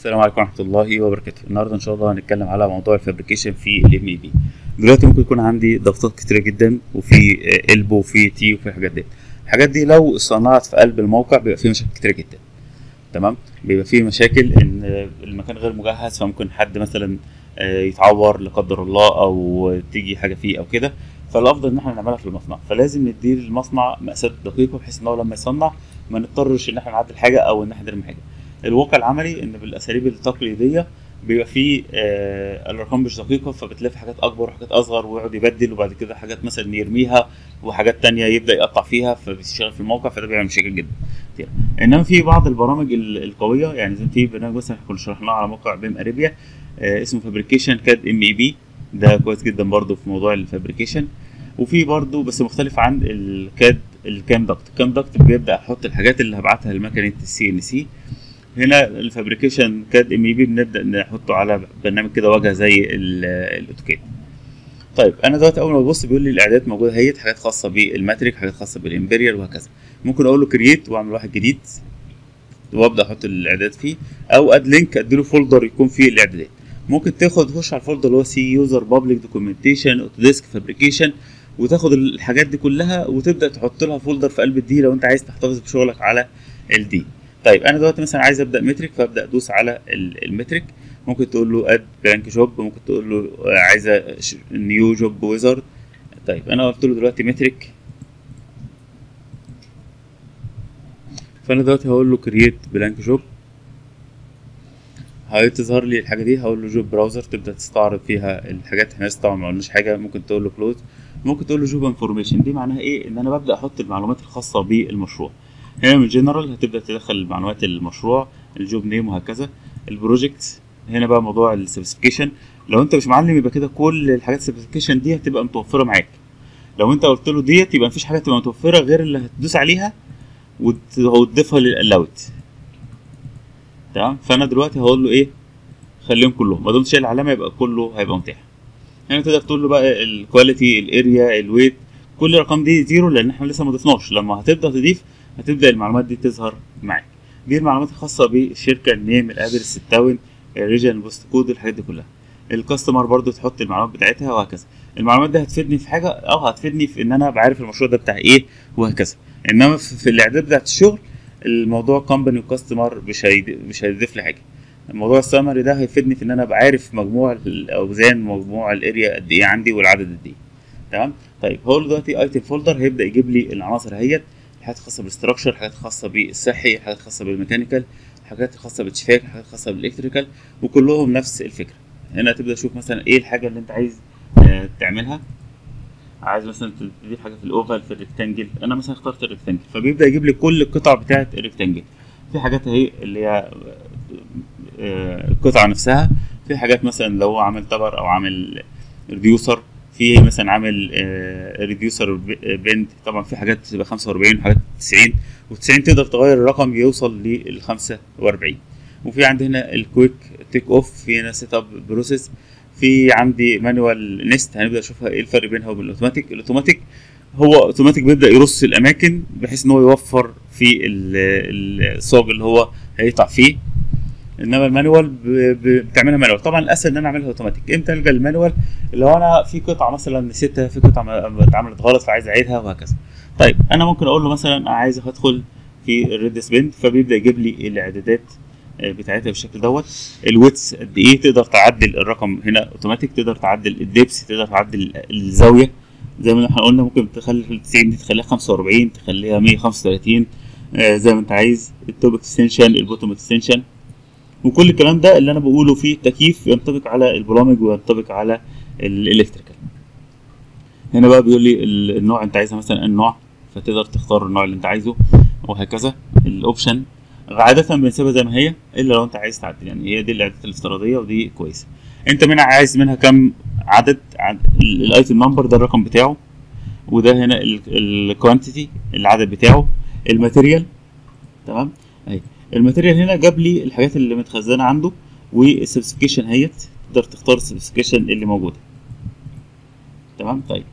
السلام عليكم ورحمه الله وبركاته النهارده ان شاء الله هنتكلم على موضوع الفابريكيشن في الام اي بي دلوقتي ممكن يكون عندي ضغطات كتيره جدا وفي البو وفي تي وفي الحاجات دي الحاجات دي لو صنعت في قلب الموقع بيبقى فيه مشاكل كتيره جدا تمام بيبقى فيه مشاكل ان المكان غير مجهز فممكن حد مثلا يتعور لا قدر الله او تيجي حاجه فيه او كده فالافضل ان احنا نعملها في المصنع فلازم ندي للمصنع مقاسات دقيقه بحيث ان هو لما يصنع ما نضطرش ان احنا نعدل حاجه او ان احنا نرمي حاجه الواقع العملي ان بالاساليب التقليديه بيبقى فيه آه الارقام مش دقيقه فبتلاقي في حاجات اكبر وحاجات اصغر ويقعد يبدل وبعد كده حاجات مثلا يرميها وحاجات تانية يبدا يقطع فيها فبيشتغل في الموقع فده بيعمل مشاكل جدا كتير. انما في بعض البرامج القويه يعني زي في برنامج مثلا كنا شرحناه على موقع بيم اريبيا آه اسمه فابريكيشن كاد ام اي بي ده كويس جدا برضو في موضوع الفابريكيشن وفي برضو بس مختلف عن الكاد الكام دكت الكام دكت بيبدا احط الحاجات اللي هبعتها لمكنه السي ان سي هنا الفابريكيشن كاد ام اي بي بنبدا نحطه على برنامج كده واجهه زي الاوتوكاد طيب انا دلوقتي اول ما ببص بيقول لي الاعدادات موجوده اهيت حاجات خاصه بالماتريك حاجات خاصه بالامبريال وهكذا ممكن اقول له كرييت واعمل واحد جديد وابدا احط الاعدادات فيه او اد لينك اديله فولدر يكون فيه الاعدادات ممكن تاخد تخش على الفولدر اللي هو سي يوزر بابليك دوكيومنتيشن اوتوديسك فابريكيشن وتاخد الحاجات دي كلها وتبدا تحط لها فولدر في قلب الدي لو انت عايز تحتفظ بشغلك على الدي طيب انا دلوقتي مثلا عايز ابدا مترك فابدا ادوس على المترك ممكن تقول له اد بلانك جوب ممكن تقول له عايزه نيو جوب ويزارد طيب انا قلت له دلوقتي مترك فانا دلوقتي هقول له كرييت بلانك جوب هتظهر لي الحاجه دي هقول له جوب براوزر تبدا تستعرض فيها الحاجات احنا لسه طبعا ما قلناش حاجه ممكن تقول له كلوز ممكن تقول له جوب انفورميشن دي معناها ايه ان انا ببدا احط المعلومات الخاصه بالمشروع هنا من جنرال هتبدا تدخل معلومات المشروع الجوب نيم وهكذا البروجكت هنا بقى موضوع السبيسيفيكيشن لو انت مش معلم يبقى كده كل الحاجات السبيسيفيكيشن دي هتبقى متوفره معاك لو انت قلت له ديت يبقى مفيش حاجه تبقى متوفره غير اللي هتدوس عليها وتضيفها للالاوت تمام فانا دلوقتي هقول له ايه خليهم كلهم ما دام شايل العلامه يبقى كله هيبقى متاح هنا تقدر تقول له بقى الكواليتي الاريا الويت كل الارقام دي زيرو لان احنا لسه ما ضفناش لما هتبدا تضيف هتبدا المعلومات دي تظهر معاك دي المعلومات الخاصه بالشركه النيم الادرس التاون الريجن بوست كود الحاجات دي كلها الكاستمر برضو تحط المعلومات بتاعتها وهكذا المعلومات دي هتفيدني في حاجه او هتفيدني في ان انا بعرف المشروع ده بتاع ايه وهكذا انما في الاعداد بتاعت الشغل الموضوع كومباني وكاستمر مش مش هيضيف لي حاجه الموضوع السمري ده هيفيدني في ان انا بعرف مجموع الاوزان مجموع الاريا قد ايه عندي والعدد قد ايه تمام طيب هو دلوقتي ايتم فولدر هيبدا يجيب لي العناصر اهيت حاجات خاصه بالاستراكشر حاجات خاصه بالصحي حاجات خاصه بالميكانيكال حاجات خاصه بالشفاك حاجات خاصه بالالكتريكال وكلهم نفس الفكره هنا تبدا تشوف مثلا ايه الحاجه اللي انت عايز آه تعملها عايز مثلا تضيف حاجه في الاوفال في الريكتانجل انا مثلا اخترت الريكتانجل فبيبدا يجيب لي كل القطع بتاعه الريكتانجل في حاجات اهي اللي هي آه القطعه نفسها في حاجات مثلا لو هو عامل تبر او عامل ريديوسر في مثلا عامل آه ريديوسر بند طبعا في حاجات بتبقى 45 وحاجات 90 و90 تقدر تغير الرقم يوصل لل 45 وفي عندي هنا الكويك تيك اوف في هنا سيت اب بروسيس في عندي مانوال نست هنبدا نشوفها ايه الفرق بينها وبين الاوتوماتيك الاوتوماتيك هو اوتوماتيك بيبدا يرص الاماكن بحيث ان هو يوفر في الصاج اللي هو هيقطع فيه انما المانوال بتعملها مانوال طبعا الاسهل ان انا اعملها اوتوماتيك امتى الجا المانوال لو انا في قطعه مثلا نسيتها في قطعه اتعملت غلط فعايز اعيدها وهكذا طيب انا ممكن اقول له مثلا عايز ادخل في الريد سبند فبيبدا يجيب لي الاعدادات بتاعتها بالشكل دوت الويتس قد ايه تقدر تعدل الرقم هنا اوتوماتيك تقدر تعدل الدبس تقدر تعدل الزاويه زي ما احنا قلنا ممكن تخلي ال 90 دي تخليها 45 تخليها 135 آه زي ما انت عايز التوب اكستنشن البوتوم اكستنشن وكل الكلام ده اللي انا بقوله فيه التكييف ينطبق على البرامج وينطبق على الالكتريكال هنا بقى بيقول لي النوع انت عايزها مثلا النوع فتقدر تختار النوع اللي انت عايزه وهكذا الاوبشن عادة بنسيبها زي ما هي الا لو انت عايز تعدل يعني هي دي الاعدادات الافتراضية ودي كويسة انت منها عايز منها كم عدد, عدد الايتم نمبر ده الرقم بتاعه وده هنا الكوانتيتي العدد بتاعه الماتيريال تمام اهي الماتيريال هنا جاب لي الحاجات اللي متخزنه عنده والسبيسيفيكيشن اهيت تقدر تختار السبيسيفيكيشن اللي موجوده تمام طيب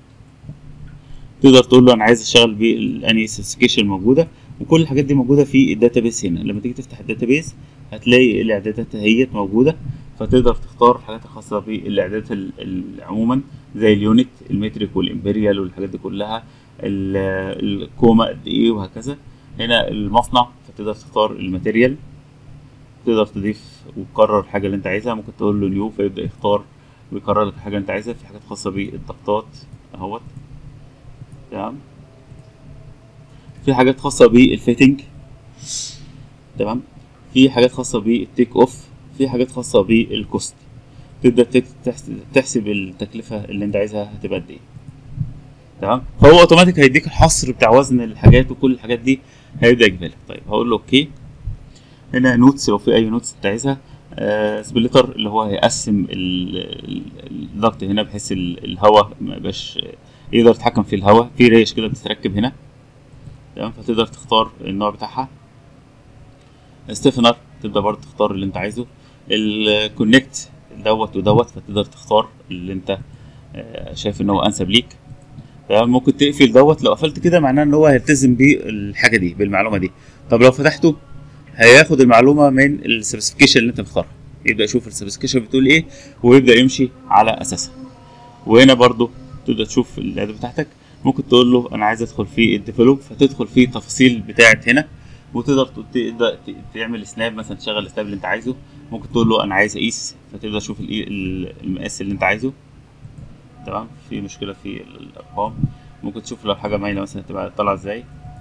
تقدر تقول له انا عايز اشتغل باني سبيسيفيكيشن موجوده وكل الحاجات دي موجوده في الداتابيس هنا لما تيجي تفتح الداتابيس هتلاقي الاعدادات اهيت موجوده فتقدر تختار الحاجات الخاصه بالاعدادات ال- ال- عموما زي اليونت المترك والامبريال والحاجات دي كلها ال- الكوما قد ايه وهكذا هنا المصنع فتقدر تختار الماتيريال تقدر تضيف وتكرر الحاجه اللي انت عايزها ممكن تقول له نيو فيبدا يختار ويكرر لك الحاجه اللي انت عايزها في حاجات خاصه بالضغطات اهوت تمام في حاجات خاصه بالفيتنج تمام في حاجات خاصه بالتيك اوف في حاجات خاصه بالكوست تبدا تك- تحس- تحسب التكلفه اللي انت عايزها هتبقى قد ايه تمام فهو اوتوماتيك هيديك الحصر بتاع وزن الحاجات وكل الحاجات دي هيبدا يجيبها لك طيب هقول له اوكي هنا نوتس لو في اي نوتس انت عايزها آه سبليتر اللي هو هيقسم ال- ال- الضغط هنا بحيث ال- الهواء ما يبقاش يقدر يتحكم في الهواء في ريش كده بتتركب هنا تمام فتقدر تختار النوع بتاعها ستيفنر تبدا برضه تختار اللي انت عايزه الكونكت دوت ودوت فتقدر تختار اللي انت آه، شايف ان هو انسب ليك تمام ممكن تقفل دوت لو قفلت كده معناه ان هو هيلتزم بالحاجه دي بالمعلومه دي طب لو فتحته هياخد المعلومه من السبيسيفيكيشن اللي انت مختارها يبدا يشوف السبيسيفيكيشن بتقول ايه ويبدا يمشي على اساسها وهنا برضو تبدا تشوف الاعداد بتاعتك ممكن تقول له انا عايز ادخل في الديفلوب فتدخل في التفاصيل بتاعت هنا وتقدر ت- تبدا ت- تعمل سناب مثلا تشغل السناب اللي انت عايزه ممكن تقول له انا عايز اقيس فتبدا تشوف الإي- ال- المقاس اللي انت عايزه تمام في مشكله في ال- الارقام ممكن تشوف لو حاجه مايله مثلا تبقى طالعه ازاي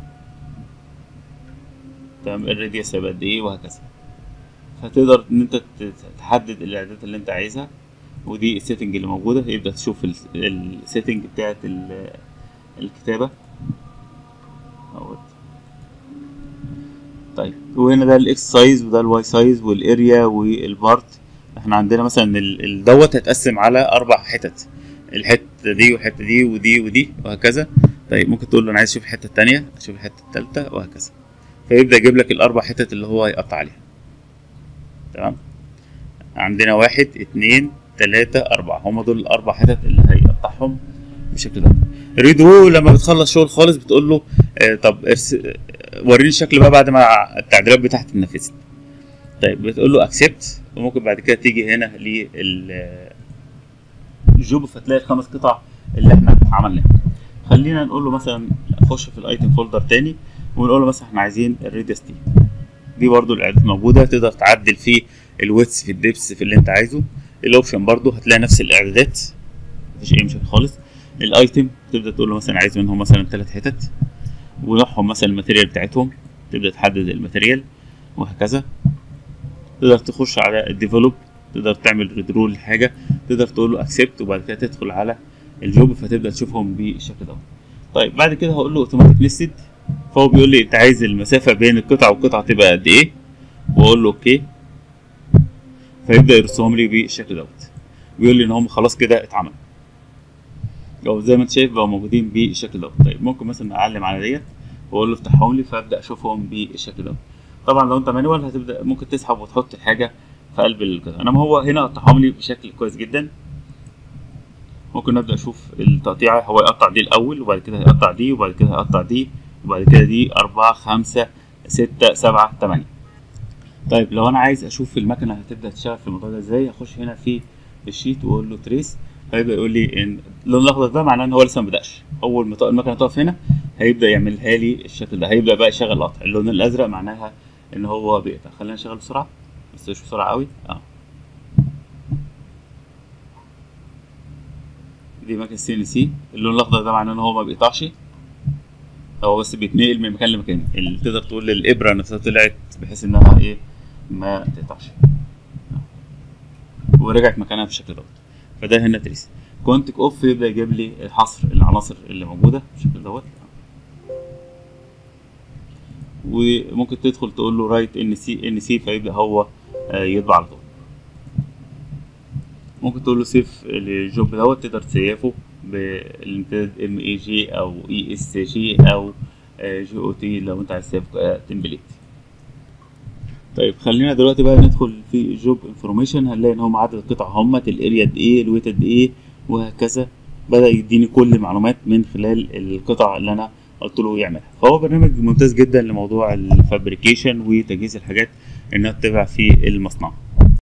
تمام الراديوس هيبقى قد ايه وهكذا فتقدر ان انت ت- تحدد الاعدادات اللي انت عايزها ودي السيتنج اللي موجوده يبدا تشوف السيتنج بتاعت ال- الكتابه اهوت طيب وهنا ده الاكس سايز وده الواي سايز والاريا والبارت احنا عندنا مثلا ال- ال- دوت هيتقسم على اربع حتت الحته دي والحته دي ودي ودي وهكذا طيب ممكن تقول له انا عايز اشوف الحته التانية اشوف الحته التالتة وهكذا فيبدا يجيب لك الاربع حتت اللي هو هيقطع عليها تمام عندنا واحد اتنين تلاتة أربعة هما دول الأربع حتت اللي هيقطعهم بالشكل ده ريدرو لما بتخلص شغل خالص بتقول له آه طب ارس... آه، وريني الشكل بقى بعد ما التعديلات بتاعتي اتنفذت طيب بتقول له اكسبت وممكن بعد كده تيجي هنا لل الجوب فتلاقي الخمس قطع اللي احنا عملناها خلينا نقول له مثلا اخش في الايتم فولدر تاني ونقول له مثلا احنا عايزين الريديوس دي دي برضو الاعدادات موجوده تقدر تعدل في الويتس في الدبس في اللي انت عايزه الاوبشن برضو هتلاقي نفس الاعدادات مفيش اي مشاكل خالص الايتم تبدا تقول له مثلا عايز منهم مثلا ثلاث حتت ونوعهم مثلا الماتيريال بتاعتهم تبدا تحدد الماتيريال وهكذا تقدر تخش على الديفلوب تقدر تعمل ريدرول لحاجه تقدر تقول له اكسبت وبعد كده تدخل على الجوب فتبدا تشوفهم بالشكل ده طيب بعد كده هقول له اوتوماتيك ليستد فهو بيقول لي انت عايز المسافه بين القطعه والقطعه تبقى قد ايه واقول له اوكي فيبدا يرسمهم لي بالشكل دوت بيقول لي ان هم خلاص كده اتعمل لو زي ما انت شايف بقوا موجودين بالشكل دوت طيب ممكن مثلا اعلم على ديت واقول له افتحهم لي فابدا اشوفهم بالشكل دوت طبعا لو انت مانوال هتبدا ممكن تسحب وتحط الحاجه في قلب القطعه انما هو هنا قطعهم لي بشكل كويس جدا ممكن نبدا اشوف التقطيعه هو يقطع دي الاول وبعد كده هيقطع دي وبعد كده هيقطع دي وبعد كده دي أربعة خمسة ستة سبعة تمانية طيب لو أنا عايز أشوف المكنة هتبدأ تشتغل في الموضوع ده إزاي هخش هنا في الشيت وأقول له تريس هيبدأ يقول لي إن اللون الأخضر ده معناه إن هو لسه ما بدأش أول ما المكنة تقف هنا هيبدأ يعملها لي الشكل ده هيبدأ بقى يشغل قطع اللون الأزرق معناها إن هو بيقطع خلينا نشغل بسرعة بس مش بسرعة قوي أه دي مكنة سي ان سي اللون الأخضر ده معناه إن هو ما بيقطعش هو بس بيتنقل من مكان لمكان اللي تقدر تقول الابره نفسها طلعت بحيث انها ايه ما تقطعش ورجعت مكانها بالشكل دوت فده هنا تريس كونتك اوف يبدا يجيب لي حصر العناصر اللي موجوده بالشكل دوت وممكن تدخل تقول له رايت ان سي ان سي فيبدا هو يطبع على طول ممكن تقول له سيف الجوب دوت تقدر تسيفه بالامتداد ام اي جي او اي اس جي او جي او تي لو انت عايز تسيف تمبليت طيب خلينا دلوقتي بقى ندخل في جوب انفورميشن هنلاقي ان هم عدد القطع همت الاريا قد ايه الويت قد ايه وهكذا بدا يديني كل المعلومات من خلال القطع اللي انا قلت له يعملها فهو برنامج ممتاز جدا لموضوع الفابريكيشن وتجهيز الحاجات انها تتبع في المصنع